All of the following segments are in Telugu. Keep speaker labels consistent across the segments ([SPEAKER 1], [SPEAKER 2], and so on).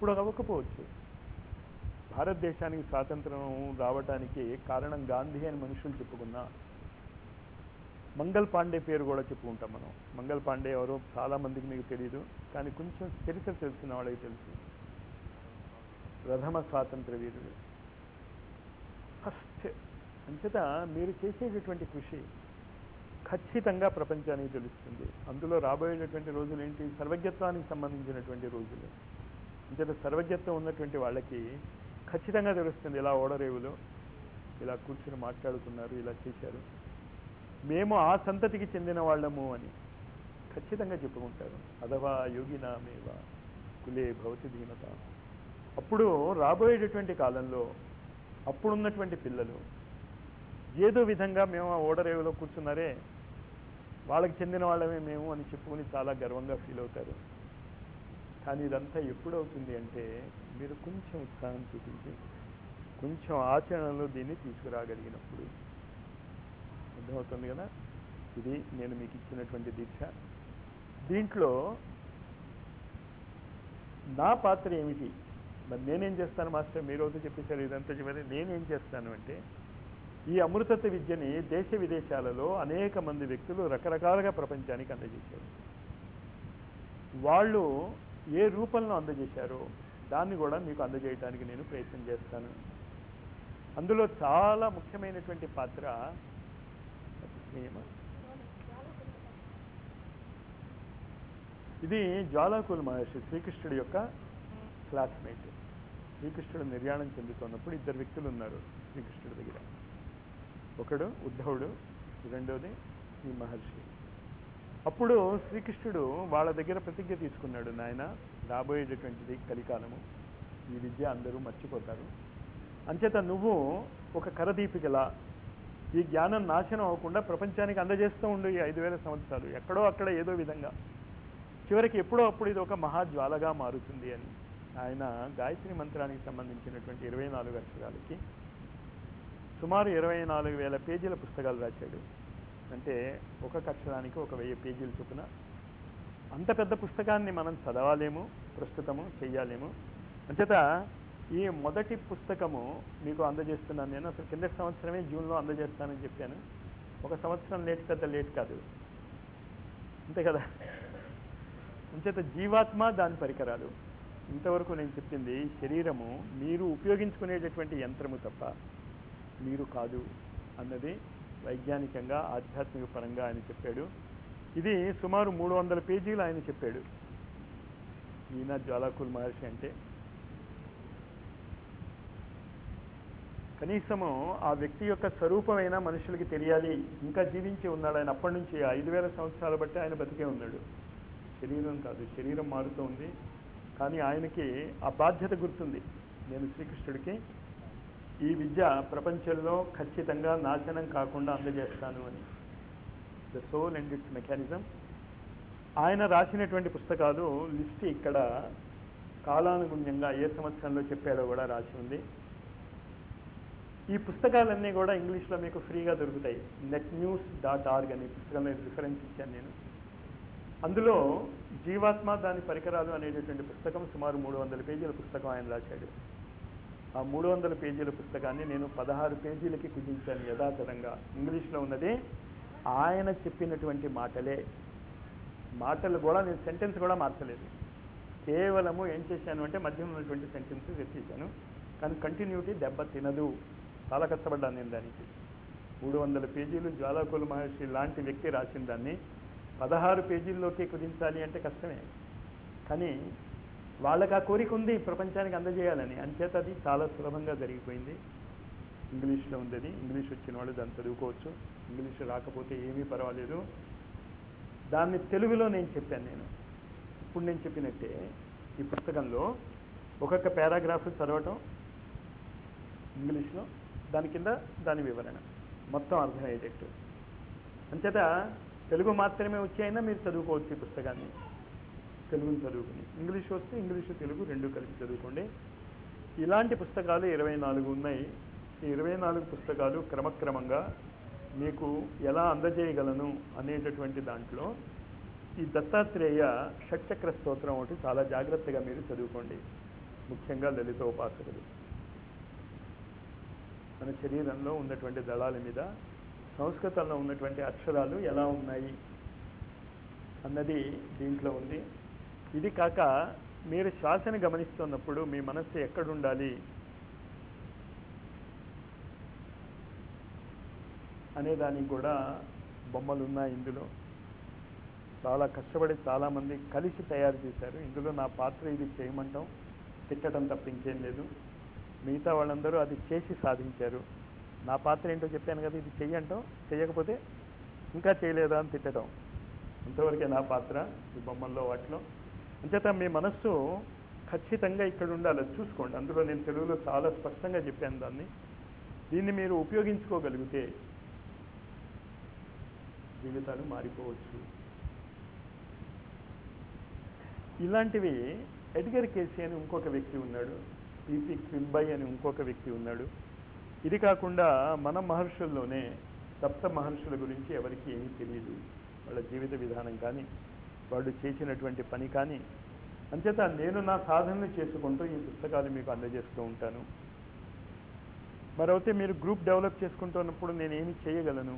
[SPEAKER 1] ఇప్పుడు అవ్వకపోవచ్చు భారతదేశానికి స్వాతంత్రం రావడానికి కారణం గాంధీ అని మనుషులు చెప్పుకున్నా మంగల్ పాండే పేరు కూడా చెప్పుకుంటాం మనం మంగల్ పాండే ఎవరో చాలామందికి మీకు తెలియదు కానీ కొంచెం చరిత్ర తెలిసిన వాళ్ళకి తెలుసు ప్రథమ స్వాతంత్ర వీరుడు ఫస్ట్ అంచేత మీరు చేసేటటువంటి కృషి ఖచ్చితంగా ప్రపంచానికి తెలుస్తుంది అందులో రాబోయేటటువంటి రోజులు ఏంటి సర్వజ్ఞత్వానికి సంబంధించినటువంటి రోజులు అంచేత సర్వజ్ఞత్వం ఉన్నటువంటి వాళ్ళకి ఖచ్చితంగా తెలుస్తుంది ఇలా ఓడరేవులో ఇలా కూర్చుని మాట్లాడుకున్నారు ఇలా చేశారు మేము ఆ సంతతికి చెందిన వాళ్ళము అని ఖచ్చితంగా చెప్పుకుంటారు అథవా యోగినామేవ కులే భవతి దీనత అప్పుడు రాబోయేటటువంటి కాలంలో అప్పుడున్నటువంటి పిల్లలు ఏదో విధంగా మేము ఆ ఓడరేవులో కూర్చున్నారే వాళ్ళకి చెందిన వాళ్ళమే మేము అని చెప్పుకుని చాలా గర్వంగా ఫీల్ అవుతారు కానీ ఇదంతా ఎప్పుడు అవుతుంది అంటే మీరు కొంచెం ఉత్సాహం చూపించి కొంచెం ఆచరణలో దీన్ని తీసుకురాగలిగినప్పుడు అర్థమవుతుంది కదా ఇది నేను మీకు ఇచ్చినటువంటి దీక్ష దీంట్లో నా పాత్ర ఏమిటి మరి నేనేం చేస్తాను మాస్టర్ మీరు అయితే చెప్పేశారు ఇదంతా చెప్పారు నేనేం చేస్తాను అంటే ఈ అమృతత్వ విద్యని దేశ విదేశాలలో అనేక మంది వ్యక్తులు రకరకాలుగా ప్రపంచానికి అందజేశారు వాళ్ళు ఏ రూపంలో అందజేశారో దాన్ని కూడా మీకు అందజేయడానికి నేను ప్రయత్నం చేస్తాను అందులో చాలా ముఖ్యమైనటువంటి పాత్ర ఏమా? ఇది జ్వాలాకుల మహర్షి శ్రీకృష్ణుడి యొక్క క్లాస్మేట్ శ్రీకృష్ణుడు నిర్యాణం చెందుతున్నప్పుడు ఇద్దరు వ్యక్తులు ఉన్నారు శ్రీకృష్ణుడి దగ్గర ఒకడు ఉద్ధవుడు రెండోది ఈ మహర్షి అప్పుడు శ్రీకృష్ణుడు వాళ్ళ దగ్గర ప్రతిజ్ఞ తీసుకున్నాడు నాయన రాబోయేటటువంటిది కలికాలము ఈ విద్య అందరూ మర్చిపోతారు అంచేత నువ్వు ఒక కరదీపికలా ఈ జ్ఞానం నాశనం అవ్వకుండా ప్రపంచానికి అందజేస్తూ ఉండు ఈ ఐదు వేల సంవత్సరాలు ఎక్కడో అక్కడ ఏదో విధంగా చివరికి ఎప్పుడో అప్పుడు ఇది ఒక మహాజ్వాలగా మారుతుంది అని ఆయన గాయత్రి మంత్రానికి సంబంధించినటువంటి ఇరవై నాలుగు అక్షరాలకి సుమారు ఇరవై నాలుగు వేల పేజీల పుస్తకాలు రాశాడు అంటే ఒక్కొక్క అక్షరానికి ఒక వెయ్యి పేజీలు చొప్పున అంత పెద్ద పుస్తకాన్ని మనం చదవాలేము ప్రస్తుతము చెయ్యాలేము అంచేత ఈ మొదటి పుస్తకము మీకు అందజేస్తున్నాను నేను అసలు కిందటి సంవత్సరమే జూన్లో అందజేస్తానని చెప్పాను ఒక సంవత్సరం లేట్ పెద్ద లేట్ కాదు అంతే కదా అంచేత జీవాత్మ దాని పరికరాలు ఇంతవరకు నేను చెప్పింది శరీరము మీరు ఉపయోగించుకునేటటువంటి యంత్రము తప్ప మీరు కాదు అన్నది వైజ్ఞానికంగా ఆధ్యాత్మిక పరంగా ఆయన చెప్పాడు ఇది సుమారు మూడు వందల పేజీలు ఆయన చెప్పాడు ఈయన జ్వాలాకుల్ మహర్షి అంటే కనీసము ఆ వ్యక్తి యొక్క స్వరూపమైన మనుషులకి తెలియాలి ఇంకా జీవించి ఉన్నాడు ఆయన అప్పటి నుంచి ఐదు వేల సంవత్సరాలు బట్టి ఆయన బతికే ఉన్నాడు శరీరం కాదు శరీరం మారుతూ ఉంది కానీ ఆయనకి ఆ బాధ్యత గుర్తుంది నేను శ్రీకృష్ణుడికి ఈ విద్య ప్రపంచంలో ఖచ్చితంగా నాశనం కాకుండా అందజేస్తాను అని the soul and it's mechanism ఆయన రాసినటువంటి పుస్తకాలు లిస్ట్ ఇక్కడ కాలానుగుణ్యంగా ఏ సంవత్సరంలో చెప్పాడో కూడా రాసి ఉంది ఈ పుస్తకాలన్నీ కూడా ఇంగ్లీష్లో మీకు ఫ్రీగా దొరుకుతాయి నెట్ న్యూస్ డాట్ ఆర్గ్ అనే పుస్తకంలో రిఫరెన్స్ ఇచ్చాను నేను అందులో జీవాత్మ దాని పరికరాలు అనేటటువంటి పుస్తకం సుమారు మూడు వందల పేజీల పుస్తకం ఆయన రాశాడు ఆ మూడు వందల పేజీల పుస్తకాన్ని నేను పదహారు పేజీలకి కుదించాను యథాతథంగా ఇంగ్లీష్లో ఉన్నది ఆయన చెప్పినటువంటి మాటలే మాటలు కూడా నేను సెంటెన్స్ కూడా మార్చలేదు కేవలము ఏం చేశాను అంటే మధ్యలో ఉన్నటువంటి సెంటెన్సెస్ ఎత్తేసాను కానీ కంటిన్యూటీ దెబ్బ తినదు చాలా కష్టపడ్డాను నేను దానికి మూడు వందల పేజీలు జ్వాలాకుల మహర్షి లాంటి వ్యక్తి రాసిన దాన్ని పదహారు పేజీల్లోకి కుదించాలి అంటే కష్టమే కానీ వాళ్ళకి ఆ కోరిక ఉంది ప్రపంచానికి అందజేయాలని అంచేత అది చాలా సులభంగా జరిగిపోయింది ఇంగ్లీష్లో ఉంది అది ఇంగ్లీష్ వచ్చిన వాళ్ళు దాన్ని చదువుకోవచ్చు ఇంగ్లీష్ రాకపోతే ఏమీ పర్వాలేదు దాన్ని తెలుగులో నేను చెప్పాను నేను ఇప్పుడు నేను చెప్పినట్టే ఈ పుస్తకంలో ఒక్కొక్క పారాగ్రాఫ్ చదవటం ఇంగ్లీష్లో దాని కింద దాని వివరణ మొత్తం అర్థమయ్యేటట్టు అంచేత తెలుగు మాత్రమే వచ్చాయినా మీరు చదువుకోవచ్చు ఈ పుస్తకాన్ని తెలుగుని చదువుకుని ఇంగ్లీష్ వస్తే ఇంగ్లీషు తెలుగు రెండు కలిపి చదువుకోండి ఇలాంటి పుస్తకాలు ఇరవై నాలుగు ఉన్నాయి ఈ ఇరవై నాలుగు పుస్తకాలు క్రమక్రమంగా మీకు ఎలా అందజేయగలను అనేటటువంటి దాంట్లో ఈ దత్తాత్రేయ షట్చక్ర స్తోత్రం ఒకటి చాలా జాగ్రత్తగా మీరు చదువుకోండి ముఖ్యంగా లలిత ఉపాసకులు మన శరీరంలో ఉన్నటువంటి దళాల మీద సంస్కృతంలో ఉన్నటువంటి అక్షరాలు ఎలా ఉన్నాయి అన్నది దీంట్లో ఉంది ఇది కాక మీరు శ్వాసని గమనిస్తున్నప్పుడు మీ మనస్సు ఎక్కడుండాలి అనే దానికి కూడా బొమ్మలు ఉన్నాయి ఇందులో చాలా కష్టపడి చాలామంది కలిసి తయారు చేశారు ఇందులో నా పాత్ర ఇది చేయమంటాం తిట్టడం తప్ప ఇంకేం లేదు మిగతా వాళ్ళందరూ అది చేసి సాధించారు నా పాత్ర ఏంటో చెప్పాను కదా ఇది చెయ్యంటాం చేయకపోతే ఇంకా చేయలేదా అని తిట్టడం అంతవరకే నా పాత్ర ఈ బొమ్మల్లో వాటిలో అంచేత మీ మనస్సు ఖచ్చితంగా ఇక్కడ ఉండాలి అది చూసుకోండి అందులో నేను తెలుగులో చాలా స్పష్టంగా చెప్పాను దాన్ని దీన్ని మీరు ఉపయోగించుకోగలిగితే జీవితాలు మారిపోవచ్చు ఇలాంటివి ఎడ్గర్ కేసీ అని ఇంకొక వ్యక్తి ఉన్నాడు పిపి క్వింబై అని ఇంకొక వ్యక్తి ఉన్నాడు ఇది కాకుండా మన మహర్షుల్లోనే సప్త మహర్షుల గురించి ఎవరికి ఏమీ తెలియదు వాళ్ళ జీవిత విధానం కానీ వాళ్ళు చేసినటువంటి పని కానీ అంచేత నేను నా సాధనలు చేసుకుంటూ ఈ పుస్తకాలు మీకు అందజేస్తూ ఉంటాను మరైతే మీరు గ్రూప్ డెవలప్ చేసుకుంటున్నప్పుడు నేను ఏమి చేయగలను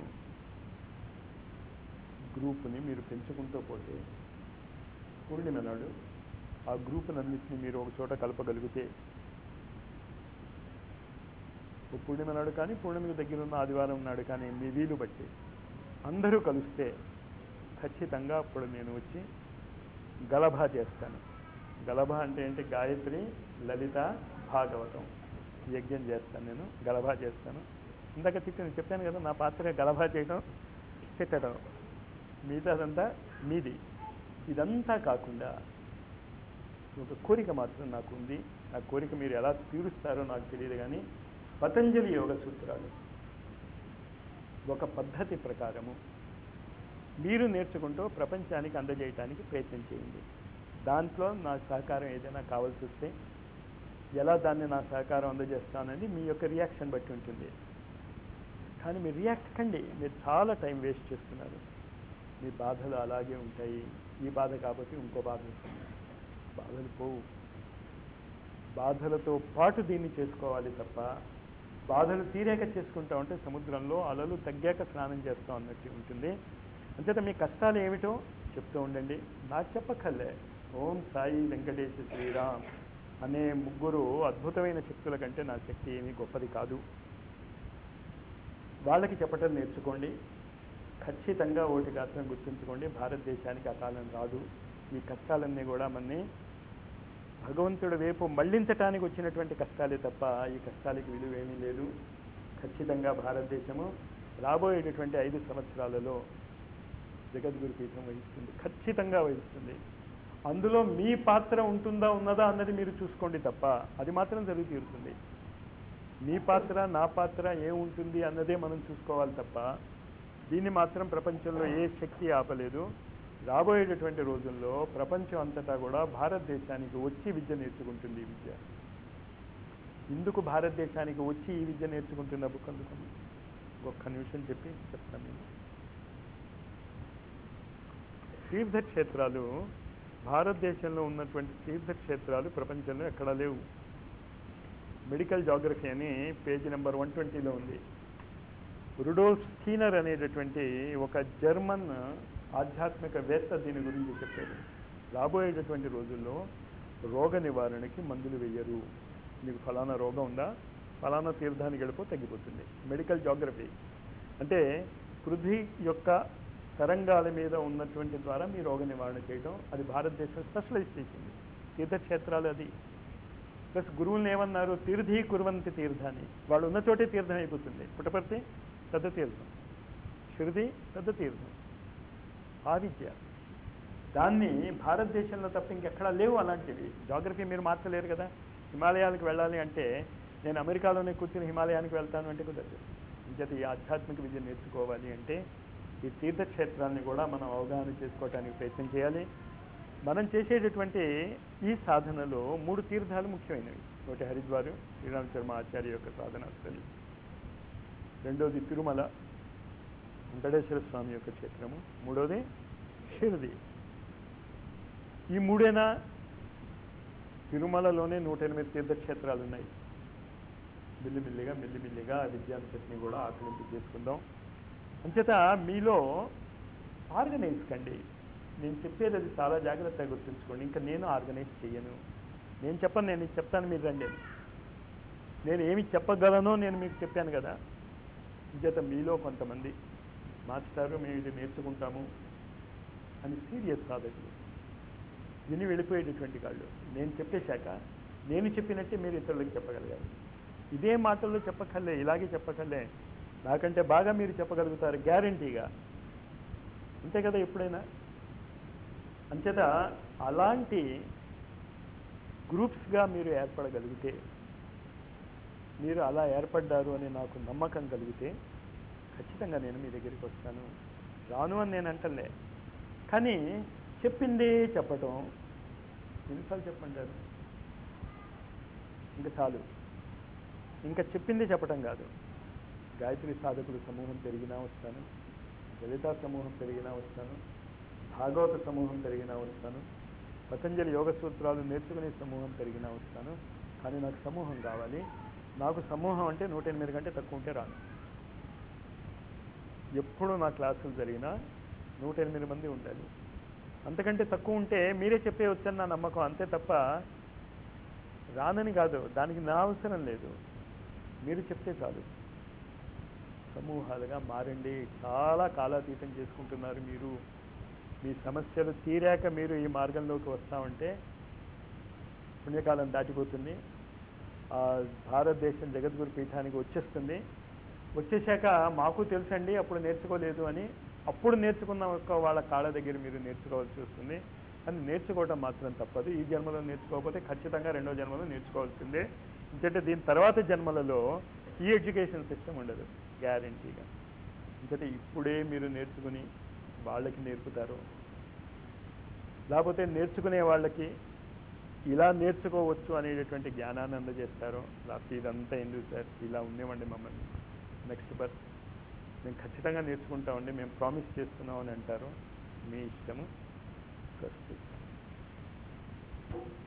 [SPEAKER 1] గ్రూప్ని మీరు పెంచుకుంటూ పోతే పూర్ణిమ నాడు ఆ గ్రూపునన్నింటినీ మీరు ఒక చోట కలపగలిగితే ఓ పూర్ణిమ నాడు కానీ పూర్ణిమకి దగ్గర ఉన్న ఆదివారం నాడు కానీ మీ వీలు బట్టి అందరూ కలిస్తే ఖచ్చితంగా అప్పుడు నేను వచ్చి గలభా చేస్తాను గలభా అంటే ఏంటి గాయత్రి లలిత భాగవతం యజ్ఞం చేస్తాను నేను గలభా చేస్తాను ఇందాక తిట్టాను చెప్పాను కదా నా పాత్ర గలభా చేయడం తిట్టడం మిగతాదంతా మీది ఇదంతా కాకుండా ఒక కోరిక మాత్రం నాకు ఉంది ఆ కోరిక మీరు ఎలా తీరుస్తారో నాకు తెలియదు కానీ పతంజలి యోగ సూత్రాలు ఒక పద్ధతి ప్రకారము మీరు నేర్చుకుంటూ ప్రపంచానికి అందజేయటానికి ప్రయత్నం చేయండి దాంట్లో నా సహకారం ఏదైనా కావాల్సి వస్తే ఎలా దాన్ని నా సహకారం అందజేస్తానని మీ యొక్క రియాక్షన్ బట్టి ఉంటుంది కానీ మీరు రియాక్ట్ కండి మీరు చాలా టైం వేస్ట్ చేస్తున్నారు మీ బాధలు అలాగే ఉంటాయి ఈ బాధ కాబట్టి ఇంకో బాధ వస్తుంది బాధలు పోవు బాధలతో పాటు దీన్ని చేసుకోవాలి తప్ప బాధలు తీరాక చేసుకుంటా ఉంటే సముద్రంలో అలలు తగ్గాక స్నానం చేస్తాం అన్నట్టు ఉంటుంది అంచేత మీ కష్టాలు ఏమిటో చెప్తూ ఉండండి నాకు చెప్పక్కర్లే ఓం సాయి వెంకటేశ శ్రీరామ్ అనే ముగ్గురు అద్భుతమైన శక్తుల కంటే నా శక్తి ఏమీ గొప్పది కాదు వాళ్ళకి చెప్పటం నేర్చుకోండి ఖచ్చితంగా ఓటి మాత్రం గుర్తుంచుకోండి భారతదేశానికి అకాలం రాదు ఈ కష్టాలన్నీ కూడా మనని భగవంతుడి వైపు మళ్లించటానికి వచ్చినటువంటి కష్టాలే తప్ప ఈ కష్టాలకి విలువ ఏమీ లేదు ఖచ్చితంగా భారతదేశము రాబోయేటటువంటి ఐదు సంవత్సరాలలో జగద్గురు పీఠం వహిస్తుంది ఖచ్చితంగా వహిస్తుంది అందులో మీ పాత్ర ఉంటుందా ఉన్నదా అన్నది మీరు చూసుకోండి తప్ప అది మాత్రం జరిగి తీరుతుంది మీ పాత్ర నా పాత్ర ఏముంటుంది అన్నదే మనం చూసుకోవాలి తప్ప దీన్ని మాత్రం ప్రపంచంలో ఏ శక్తి ఆపలేదు రాబోయేటటువంటి రోజుల్లో ప్రపంచం అంతటా కూడా భారతదేశానికి వచ్చి విద్య నేర్చుకుంటుంది ఈ విద్య ఇందుకు భారతదేశానికి వచ్చి ఈ విద్య నేర్చుకుంటున్న బుక్ అందుకని ఒక్క నిమిషం చెప్పి చెప్తాను నేను తీర్థక్షేత్రాలు భారతదేశంలో ఉన్నటువంటి తీర్థక్షేత్రాలు ప్రపంచంలో ఎక్కడా లేవు మెడికల్ జాగ్రఫీ అని పేజీ నెంబర్ వన్ ట్వంటీలో ఉంది రుడోల్ఫ్ స్కీనర్ అనేటటువంటి ఒక జర్మన్ ఆధ్యాత్మికవేత్త దీని గురించి చెప్పారు రాబోయేటటువంటి రోజుల్లో రోగ నివారణకి మందులు వేయరు నీకు ఫలానా రోగం ఉందా ఫలానా తీర్థానికి వెళ్ళిపో తగ్గిపోతుంది మెడికల్ జాగ్రఫీ అంటే పృథ్వీ యొక్క తరంగాల మీద ఉన్నటువంటి ద్వారా మీ రోగ నివారణ చేయడం అది భారతదేశం స్పెషలైజ్ చేసింది తీర్థక్షేత్రాలు అది ప్లస్ గురువులను ఏమన్నారు తీర్థీ కురువంతి తీర్థాన్ని వాళ్ళు ఉన్న చోటే తీర్థం అయిపోతుంది పుట్టపర్తి పెద్ద తీర్థం షిరిది పెద్ద తీర్థం ఆ విద్య దాన్ని భారతదేశంలో తప్ప ఇంకెక్కడా లేవు అలాంటివి జాగ్రఫీ మీరు మార్చలేరు కదా హిమాలయాలకు వెళ్ళాలి అంటే నేను అమెరికాలోనే కూర్చుని హిమాలయానికి వెళ్తాను అంటే కుదరదు ఇంకైతే ఈ ఆధ్యాత్మిక విద్య నేర్చుకోవాలి అంటే ఈ తీర్థక్షేత్రాన్ని కూడా మనం అవగాహన చేసుకోవడానికి ప్రయత్నం చేయాలి మనం చేసేటటువంటి ఈ సాధనలో మూడు తీర్థాలు ముఖ్యమైనవి ఒకటి హరిద్వారు శ్రీరామ్ శర్మ ఆచార్య యొక్క సాధనా స్థలి రెండోది తిరుమల వెంకటేశ్వర స్వామి యొక్క క్షేత్రము మూడోది షిరిడి ఈ మూడేనా తిరుమలలోనే నూట ఎనిమిది తీర్థక్షేత్రాలు ఉన్నాయి మెల్లిమెల్లిగా మెల్లిమెల్లిగా ఆ విద్యాంతటిని కూడా ఆకలింపు చేసుకుందాం అంచేత మీలో ఆర్గనైజ్ కండి నేను చెప్పేది అది చాలా జాగ్రత్తగా గుర్తుంచుకోండి ఇంకా నేను ఆర్గనైజ్ చెయ్యను నేను చెప్పను నేను ఇది చెప్తాను మీరు రండి అని. నేను ఏమి చెప్పగలనో నేను మీకు చెప్పాను కదా అంచేత మీలో కొంతమంది మాస్టారు మేము ఇది నేర్చుకుంటాము అని సీరియస్ సాధకులు విని వెళ్ళిపోయేటటువంటి వాళ్ళు నేను చెప్పేశాక నేను చెప్పినట్టే మీరు ఇతరులకు చెప్పగలగాలి ఇదే మాటల్లో చెప్పకల్లే ఇలాగే చెప్పకల్లే నాకంటే బాగా మీరు చెప్పగలుగుతారు గ్యారంటీగా అంతే కదా ఎప్పుడైనా అంచేత అలాంటి గ్రూప్స్గా మీరు ఏర్పడగలిగితే మీరు అలా ఏర్పడ్డారు అని నాకు నమ్మకం కలిగితే ఖచ్చితంగా నేను మీ దగ్గరికి వస్తాను రాను అని నేను అంటలే కానీ చెప్పిందే చెప్పటం ఎన్నిసార్లు చెప్పంటారు ఇంకా చాలు ఇంకా చెప్పిందే చెప్పటం కాదు గాయత్రి సాధకులు సమూహం పెరిగినా వస్తాను లలితా సమూహం పెరిగినా వస్తాను భాగవత సమూహం పెరిగినా వస్తాను పతంజలి యోగ సూత్రాలు నేర్చుకునే సమూహం పెరిగినా వస్తాను కానీ నాకు సమూహం కావాలి నాకు సమూహం అంటే నూట ఎనిమిది కంటే తక్కువ ఉంటే రాను ఎప్పుడు నా క్లాసులు జరిగినా నూట ఎనిమిది మంది ఉండాలి అంతకంటే తక్కువ ఉంటే మీరే చెప్పేయొచ్చని నా నమ్మకం అంతే తప్ప రానని కాదు దానికి నా అవసరం లేదు మీరు చెప్తే చాలు సమూహాలుగా మారండి చాలా కాలాతీతం చేసుకుంటున్నారు మీరు మీ సమస్యలు తీరాక మీరు ఈ మార్గంలోకి వస్తామంటే పుణ్యకాలం దాటిపోతుంది ఆ భారతదేశం జగద్గురు పీఠానికి వచ్చేస్తుంది వచ్చేసాక మాకు తెలుసండి అప్పుడు నేర్చుకోలేదు అని అప్పుడు నేర్చుకున్న ఒక్క వాళ్ళ కాళ్ళ దగ్గర మీరు నేర్చుకోవాల్సి వస్తుంది అని నేర్చుకోవటం మాత్రం తప్పదు ఈ జన్మలో నేర్చుకోకపోతే ఖచ్చితంగా రెండో జన్మలో నేర్చుకోవాల్సిందే ఎందుకంటే దీని తర్వాత జన్మలలో ఈ ఎడ్యుకేషన్ సిస్టమ్ ఉండదు గ్యారంటీగా ఎందుకంటే ఇప్పుడే మీరు నేర్చుకుని వాళ్ళకి నేర్పుతారు లేకపోతే నేర్చుకునే వాళ్ళకి ఇలా నేర్చుకోవచ్చు అనేటటువంటి జ్ఞానాన్ని అందజేస్తారు లేకపోతే ఇదంతా ఎందుకు సార్ ఇలా ఉండేవండి మమ్మల్ని నెక్స్ట్ బర్త్ మేము ఖచ్చితంగా నేర్చుకుంటామండి మేము ప్రామిస్ చేస్తున్నాం అని అంటారు మీ ఇష్టము స్వస్తి